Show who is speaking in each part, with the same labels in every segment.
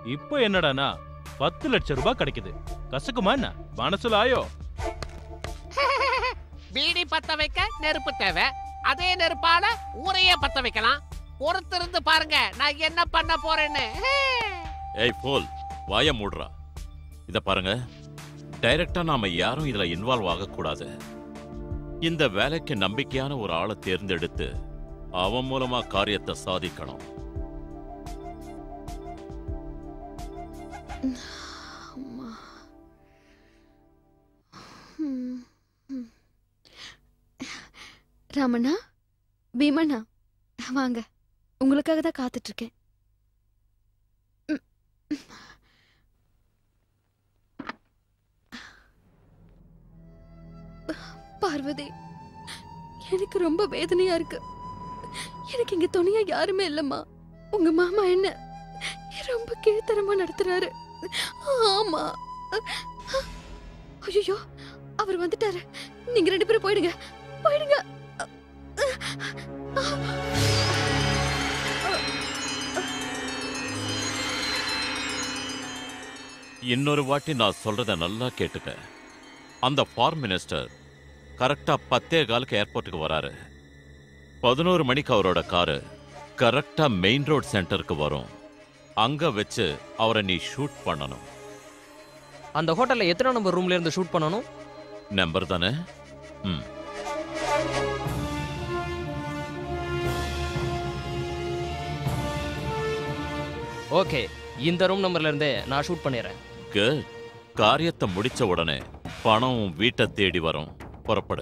Speaker 1: இப்போ என்னடானா பத்து லட்சம் ரூபாய் கிடைக்குது கசக்குமா என்ன மனசுல ஆயோ
Speaker 2: பீடி பத்த வைக்க நெருப்பு தேவை அதே நெருப்பால ஊரையே பத்த வைக்கலாம் பொறுத்திருந்து பாருங்க நான் என்ன பண்ண போறேன்னு
Speaker 3: ஏய் போல் வாய மூடுறா இத பாருங்க டைரக்டா நாம யாரும் இதுல இன்வால்வ் ஆகக்கூடாது இந்த வேலைக்கு நம்பிக்கையான ஒரு ஆளை தேர்ந்தெடுத்து அவன் மூலமா காரியத்தை சாதிக்கணும்
Speaker 4: அம்மா. ம், ம். ராமண்ணா பீமண்ணா வாங்க உங்களுக்காக தான் காத்துட்டு இருக்கேன் ம், ம். பார்வதி எனக்கு ரொம்ப வேதனையா இருக்கு எனக்கு இங்க துணையா யாருமே இல்லம்மா உங்க மாமா என்ன ரொம்ப கீழ்த்தரமா நடத்துறாரு ஆமா ஐயோ அவர் வந்துட்டாரு நீங்க ரெண்டு பேரும் போயிடுங்க போயிடுங்க
Speaker 3: இன்னொரு வாட்டி நான் சொல்றத நல்லா கேட்டுக்க அந்த ஃபார்ம் மினிஸ்டர் கரெக்டா பத்தே காலுக்கு ஏர்போர்ட்டுக்கு வராரு பதினோரு மணிக்கு அவரோட காரு கரெக்டா மெயின் ரோட் சென்டருக்கு வரும் அங்க வச்சு அவரை நீ ஷூட் பண்ணணும்
Speaker 5: அந்த ஹோட்டல்ல எத்தனை நம்பர் ரூம்ல இருந்து ஷூட் பண்ணணும்
Speaker 3: நம்பர் தானே ம்
Speaker 5: ஓகே இந்த ரூம் நம்பர்ல இருந்தே நான் ஷூட் பண்ணிடுறேன்
Speaker 3: குட் காரியத்தை முடிச்ச உடனே பணம் வீட்டை தேடி வரும் புறப்படு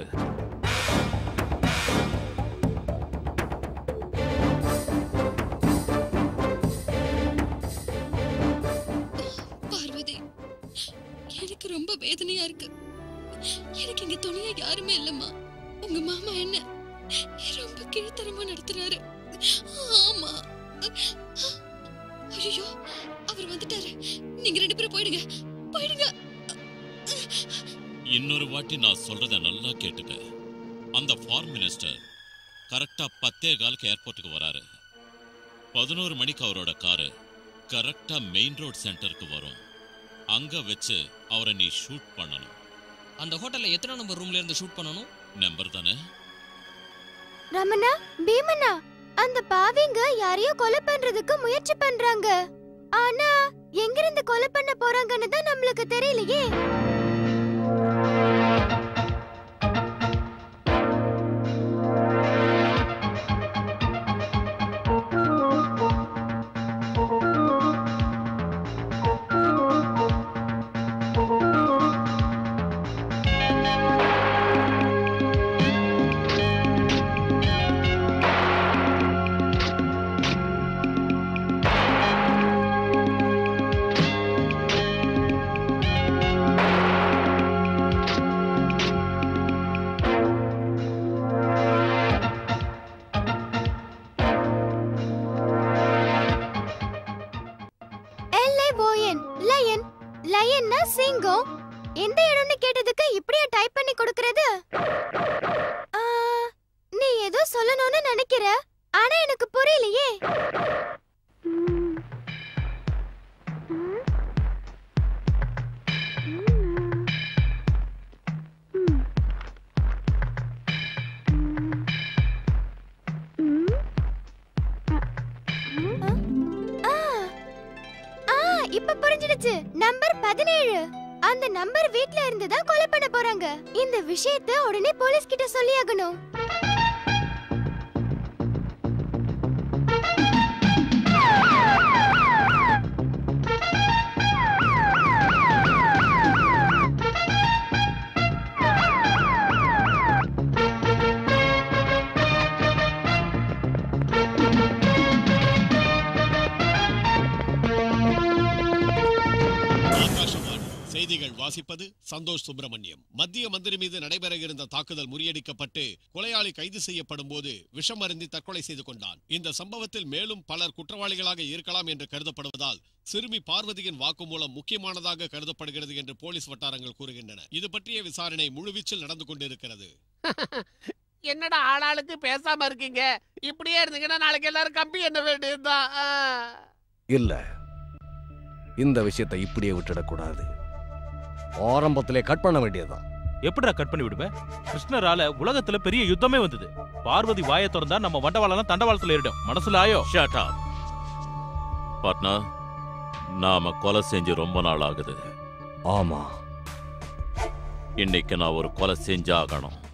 Speaker 4: பார்வதி எனக்கு ரொம்ப வேதனையா இருக்கு எனக்கு இங்க துணையா யாருமே இல்லம்மா உங்க மாமா என்ன ரொம்ப கீழ்த்தரமா நடத்துறாரு ஆமா ஐயோ அவர் வந்துட்டாரு நீங்க ரெண்டு பேரும் போயிடுங்க போயிடுங்க
Speaker 3: இன்னொரு வாட்டி நான் சொல்றத நல்லா கேட்டுக்க அந்த ஃபார்ம் மினிஸ்டர் கரெக்டா பத்தே காலுக்கு ஏர்போர்ட்டுக்கு வராரு பதினோரு மணிக்கு அவரோட காரு கரெக்டா மெயின் ரோட் சென்டருக்கு வரும் அங்க வச்சு அவரை நீ ஷூட் பண்ணணும்
Speaker 5: அந்த ஹோட்டல்ல எத்தனை நம்பர் ரூம்ல இருந்து ஷூட் பண்ணணும்
Speaker 3: நம்பர் தானே
Speaker 6: ரமணா பீமண்ணா அந்த பாவிங்க யாரையோ கொலை பண்றதுக்கு முயற்சி பண்றாங்க ஆனா எங்கிருந்து கொலை பண்ண போறாங்கன்னு தான் நம்மளுக்கு தெரியலையே எல்ஐஓஎன் லயன் லயன்னா சிங்கம் எந்த இடம்னு கேட்டதுக்கு இப்படியே டைப் பண்ணி கொடுக்கறது ஆ, நீ ஏதோ சொல்லணும்னு நினைக்கிற ஆனா எனக்கு புரியலையே ம். ம். ம். ம். ஆ. ஆ, இப்ப புரிஞ்சிடுச்சு நம்பர் பதினேழு அந்த நம்பர் வீட்ல இருந்து தான் கொலை பண்ண போறாங்க இந்த விஷயத்தை உடனே போலீஸ் கிட்ட சொல்லியாகணும்
Speaker 7: ஆகாஷவாணி செய்திகள் வாசிப்பது சந்தோஷ் சுப்பிரமணியம் மத்திய மந்திரி மீது நடைபெற இருந்த தாக்குதல் முறியடிக்கப்பட்டு கொலையாளி கைது செய்யப்படும் போது விஷம் அருந்தி தற்கொலை செய்து கொண்டான் இந்த சம்பவத்தில் மேலும் பலர் குற்றவாளிகளாக இருக்கலாம் என்று கருதப்படுவதால் சிறுமி பார்வதியின் வாக்குமூலம் முக்கியமானதாக கருதப்படுகிறது என்று போலீஸ் வட்டாரங்கள் கூறுகின்றன இது பற்றிய விசாரணை முழுவீச்சில் நடந்து கொண்டிருக்கிறது
Speaker 2: என்னடா ஆளாளுக்கு பேசாம இருக்கீங்க இப்படியே இருந்தீங்கன்னா நாளைக்கு எல்லாரும் கம்பி என்ன வேண்டியதுதான் ஆ.
Speaker 8: இல்ல இந்த விஷயத்தை இப்படியே விட்டுடக்கூடாது ஆரம்பத்திலே கட் பண்ண வேண்டியதுதான்
Speaker 1: எப்படிடா கட் பண்ணி விடுவேன் கிருஷ்ணரால உலகத்துல பெரிய யுத்தமே வந்தது பார்வதி வாயை திறந்தா நம்ம வண்டவாளம் தண்டவாளத்துல ஏறிடும் மனசுல ஆயோ
Speaker 3: ஷட் அப் பார்ட்னர் நாம கொலை செஞ்சு ரொம்ப நாள் ஆகுது
Speaker 8: ஆமா
Speaker 3: இன்னைக்கு நான் ஒரு கொலை செஞ்சாகணும்